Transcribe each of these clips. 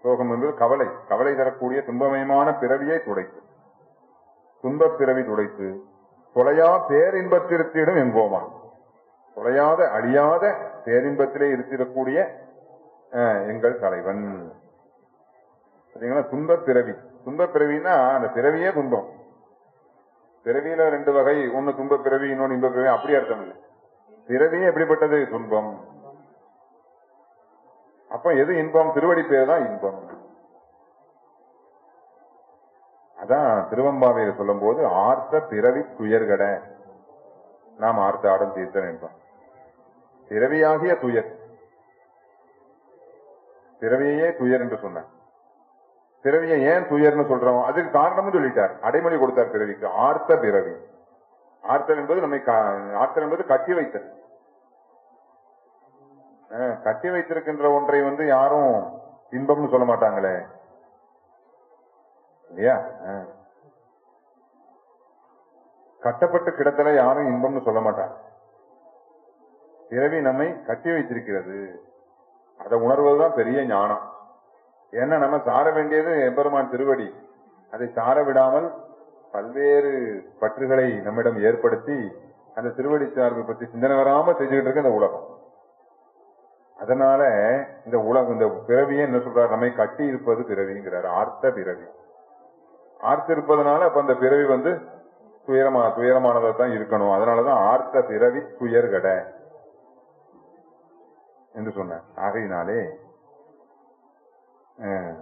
சோகம் என்பது கவலை கவலை தரக்கூடிய துன்பமயமான பிறவியை துடைத்து துன்பப் பிறவி துடைத்து தொலையா பேரின்பத்திருத்திடும் எங்கோமா தொலையாத அழியாத பேரின்பத்திலே இருத்திடக்கூடிய அஹ், எங்கள் தலைவன் சரிங்களா துன்பப் பிறவி துன்பப் பிறவின்னா அந்த பிறவியே துன்பம் பிறவியில ரெண்டு வகை ஒன்னு துன்பப் பிறவி இன்னொன்னு இன்பப் பிறவி அப்படி அர்த்தம் இல்லை பிறவியே எப்படிப்பட்டது துன்பம் அப்ப எது இன்பம் திருவடி பேர் தான் இன்பம் அதான் திருவம்பாவையில சொல்லும் போது ஆர்த்த பிறவி துயர்கட நாம் ஆர்த்த ஆடம் தீர்த்தன் என்போம் பிறவியாகிய துயர் பிறவியே துயர் என்று சொன்னார் பிறவியை ஏன் துயர்னு சொல்றோம் அதுக்கு காரணமும் சொல்லிட்டார் அடைமொழி கொடுத்தார் பிறவிக்கு ஆர்த்த பிறவி ஆர்த்தல் என்பது நம்மை கா- ஆர்த்தல் என்பது கட்டி வைத்தல் அஹ், கட்டி வைத்திருக்கின்ற ஒன்றை வந்து யாரும் இன்பம்னு சொல்ல மாட்டாங்களே இல்லையா அஹ். கட்டப்பட்டு கிடத்தல யாரும் இன்பம்னு சொல்ல மாட்டாங்க பிறவி நம்மை கட்டி வைத்திருக்கிறது அதை உணர்வதுதான் பெரிய ஞானம் ஏன்னா நம்ம சார வேண்டியது எம்பெருமான் திருவடி அதை சார விடாமல் பல்வேறு பற்றுகளை நம்மிடம் ஏற்படுத்தி அந்த திருவடி சார்பை பற்றி சிந்தனை வராம செஞ்சுக்கிட்டு இருக்கு இந்த உலகம் அதனால இந்த உலகம் இந்த பிறவியை என்ன சொல்றாரு நம்மை கட்டி இருப்பது பிறவிங்கிறார் ஆர்த்த பிறவி ஆர்த்து இருப்பதனால அப்ப அந்த பிறவி வந்து துயரமா துயரமானதா தான் இருக்கணும் அதனாலதான் ஆர்த்த பிறவி துயர்கட என்று சொன்னார் ஆகையினாலே அஹ்,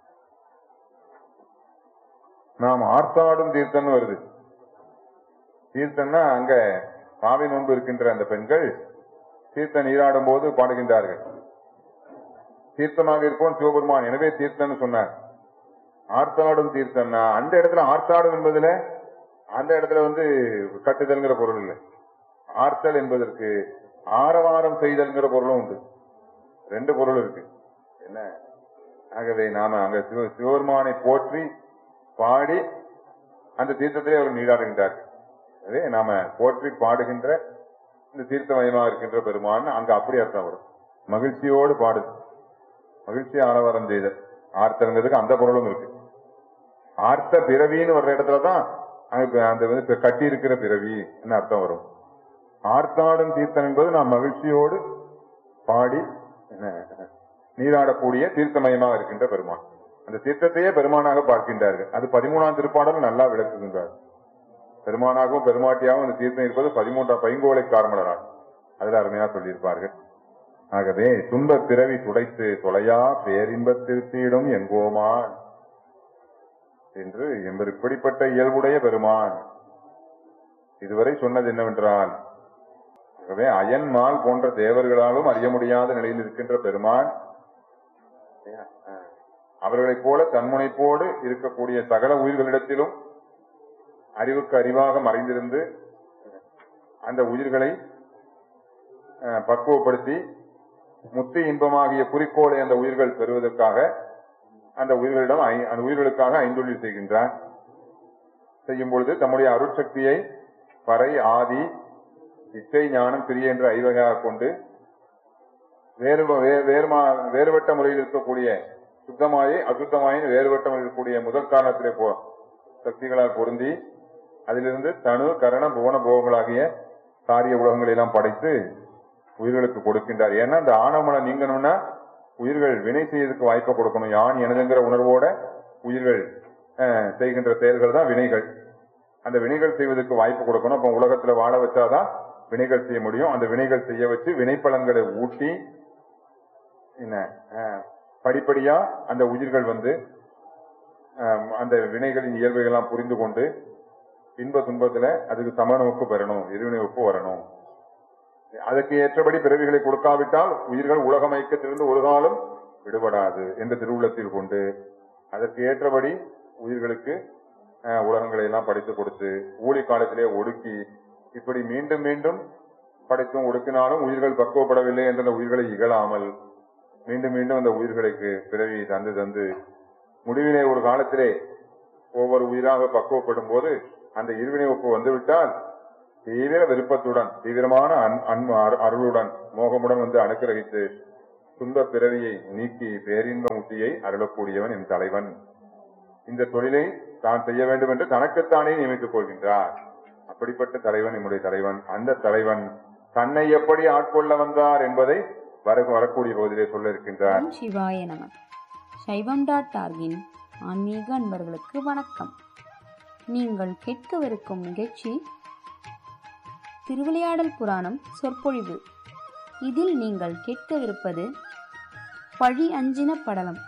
நாம் ஆர்த்தாடும் தீர்த்தம்னு வருது தீர்த்தம்னா அங்க பாவை நோன்பு இருக்கின்ற அந்த பெண்கள் தீர்த்த நீராடும் போது பாடுகின்றார்கள் தீர்த்தமாக இருப்போம் சிவபெருமான் எனவே தீர்த்தம்னு சொன்னார் ஆர்த்தாடும் தீர்த்தம்னா அந்த இடத்துல ஆர்த்தாடும் என்பதுல அந்த இடத்துல வந்து கட்டுதல்ங்கிற பொருள் இல்லை ஆர்த்தல் என்பதற்கு ஆரவாரம் செய்தல்ங்கிற பொருளும் உண்டு ரெண்டு பொருள் இருக்கு என்ன ஆகவே நாம அங்க சிவ சிவபெருமானை போற்றி பாடி அந்த தீர்த்தத்திலே அவர் நீராடுகின்றார் அதே நாம போற்றி பாடுகின்ற இந்த தீர்த்தமயமா இருக்கின்ற பெருமான் அங்க அப்படி அர்த்தம் வரும் மகிழ்ச்சியோடு பாடுது மகிழ்ச்சி ஆரவாரம் செய்தல் ஆர்த்தங்கிறதுக்கு அந்த பொருளும் இருக்கு ஆர்த்த பிறவின்னு வர்ற இடத்துலதான் அங்க அந்த வந்து இப்ப கட்டி இருக்கிற பிறவி அர்த்தம் வரும் ஆர்த்தாடும் தீர்த்தம் என்பது நாம் மகிழ்ச்சியோடு பாடி என்ன, நீராடக்கூடிய தீர்த்தமயமாக இருக்கின்ற பெருமான் அந்த தீர்த்தத்தையே பெருமானாக பார்க்கின்றார்கள் அது பதிமூணாம் திருப்பாடல் நல்லா விளக்குகின்றார் பெருமானாகவும் பெருமாட்டியாகவும் இந்த தீர்த்தம் இருப்பது பதிமூன்றாம் பைங்கோலை காரணரால் அதுல அருமையா சொல்லியிருப்பார்கள் ஆகவே துன்ப பிறவி துடைத்து தொலையா பேரின்பத் திருத்தியிடும் எங்கோமான் என்று எம்பர் இப்படிப்பட்ட இயல்புடைய பெருமான் இதுவரை சொன்னது என்னவென்றால் ஆகவே அயன்மால் போன்ற தேவர்களாலும் அறிய முடியாத நிலையில் இருக்கின்ற பெருமான் அவர்களைப் போல தன்முனைப்போடு இருக்கக்கூடிய சகல உயிர்களிடத்திலும் அறிவுக்கு அறிவாக மறைந்திருந்து அந்த உயிர்களை அஹ், பக்குவப்படுத்தி முத்தி இன்பமாகிய குறிக்கோளை அந்த உயிர்கள் பெறுவதற்காக அந்த உயிர்களிடம் ஐ- அந்த உயிர்களுக்காக ஐந்தொழில் செய்கின்றார் செய்யும் பொழுது தம்முடைய அருட்சக்தியை பறை ஆதி இச்சை ஞானம் பிரிய என்ற ஐவகையாக கொண்டு வேறு வே- வேறுமா வேறுபட்ட முறையில் இருக்கக்கூடிய சுத்தமாயி அசுத்தமாயின் வேறுபட்ட முறையில் இருக்கக்கூடிய முதல் காரணத்திலே போ சக்திகளால் பொருந்தி அதிலிருந்து தனு கரண புவன போகங்களாகிய காரிய உலகங்களை எல்லாம் படைத்து உயிர்களுக்கு கொடுக்கின்றார் ஏன்னா அந்த ஆணவமனம் நீங்கணும்னா உயிர்கள் வினை செய்யறதுக்கு வாய்ப்பை கொடுக்கணும் யான் எனதுங்கிற உணர்வோட உயிர்கள் அஹ், செய்கின்ற செயல்கள் தான் வினைகள் அந்த வினைகள் செய்வதற்கு வாய்ப்பு கொடுக்கணும் அப்ப உலகத்துல வாழ வச்சாதான் வினைகள் செய்ய முடியும் அந்த வினைகள் செய்ய வச்சு வினைப்பலன்களை ஊட்டி என்ன அஹ், படிப்படியா அந்த உயிர்கள் வந்து அஹ், அந்த வினைகளின் இயல்புகள்லாம் புரிந்து கொண்டு இன்ப துன்பத்துல அதுக்கு சமநோக்கு பெறணும் இருவினை ஒப்பு வரணும் அதற்கு ஏற்றபடி பிறவிகளை கொடுக்காவிட்டால் உயிர்கள் உலக மயக்கத்திலிருந்து ஒரு காலம் விடுபடாது என்ற திருவுள்ளத்தில் கொண்டு அதற்கு ஏற்றபடி உயிர்களுக்கு அஹ், உலகங்களை எல்லாம் படைத்து கொடுத்து ஊழி காலத்திலே ஒடுக்கி இப்படி மீண்டும் மீண்டும் படைத்தும் ஒடுக்கினாலும் உயிர்கள் பக்குவப்படவில்லை என்ற அந்த உயிர்களை இகழாமல் மீண்டும் மீண்டும் அந்த உயிர்களுக்கு பிறவி தந்து தந்து முடிவிலே ஒரு காலத்திலே ஒவ்வொரு உயிராக பக்குவப்படும் போது அந்த இருவினை ஒப்பு வந்துவிட்டால் தீவிர விருப்பத்துடன் தீவிரமான அன்- அன்பு அரு- அருளுடன் மோகமுடன் வந்து அனுக்கிரகித்து துன்பப் பிறவியை நீக்கி பேரின்ப முத்தியை அருளக்கூடியவன் என் தலைவன் இந்த தொழிலை தான் செய்ய வேண்டும் என்று தனக்குத்தானே நியமித்துக் கொள்கின்றார் அப்படிப்பட்ட தலைவன் நம்முடைய தலைவன் அந்த தலைவன் தன்னை எப்படி ஆட்கொள்ள வந்தார் என்பதை வர வரக்கூடிய பகுதியிலே சொல்ல இருக்கின்றார் ஓம் சிவாய நம சைவம் டாட் ஆர்கின் ஆன்மீக அன்பர்களுக்கு வணக்கம் நீங்கள் கேட்கவிருக்கும் நிகழ்ச்சி திருவிளையாடல் புராணம் சொற்பொழிவு இதில் நீங்கள் கேட்கவிருப்பது பழி அஞ்சின படலம்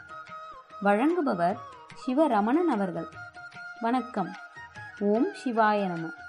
வழங்குபவர் சிவரமணன் அவர்கள் வணக்கம் ஓம் சிவாய நம